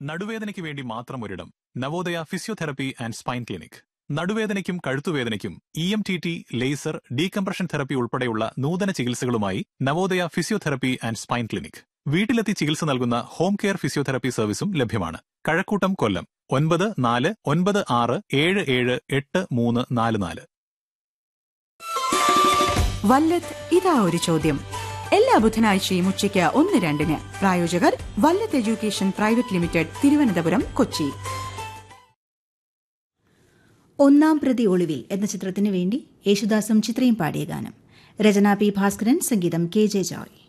നടുവേദനയ്ക്ക് വേണ്ടി മാത്രം ഒരിടം Navodaya physiotherapy and spine clinic നടുവേദനയ്ക്കും കഴുത്തുവേദനയ്ക്കും E M T T laser decompression therapy ഉൾപ്പെടെയുള്ള നൂതന ചികിത്സകളുമായി Navodaya physiotherapy and spine clinic വീട്ടിലെത്തി ചികിത്സ നൽകുന്ന ഹോം കെയർ ഫിസിയോതെറപ്പി സർവീസും ലഭ്യമാണ് കഴക്കൂട്ടം കൊല്ലം ഒൻപത് നാല് ഒൻപത് ആറ് ഏഴ് ഏഴ് എട്ട് മൂന്ന് നാല് നാല് വല്ലത്ത് ഇതാ ഒരു ചോദ്യം എല്ലാ ബുധനാഴ്ചയും ഉച്ചയ്ക്ക് ഒന്ന് രണ്ടിന് പ്രായോജകർ Vallath education private limited Thiruvananthapuram Kochi ഒന്നാം പ്രതി ഒളിവിൽ എന്ന ചിത്രത്തിനു വേണ്ടി യേശുദാസും ചിത്രയും പാടിയ ഗാനം രചന പി ഭാസ്കരൻ സംഗീതം കെ ജെ ജോയ്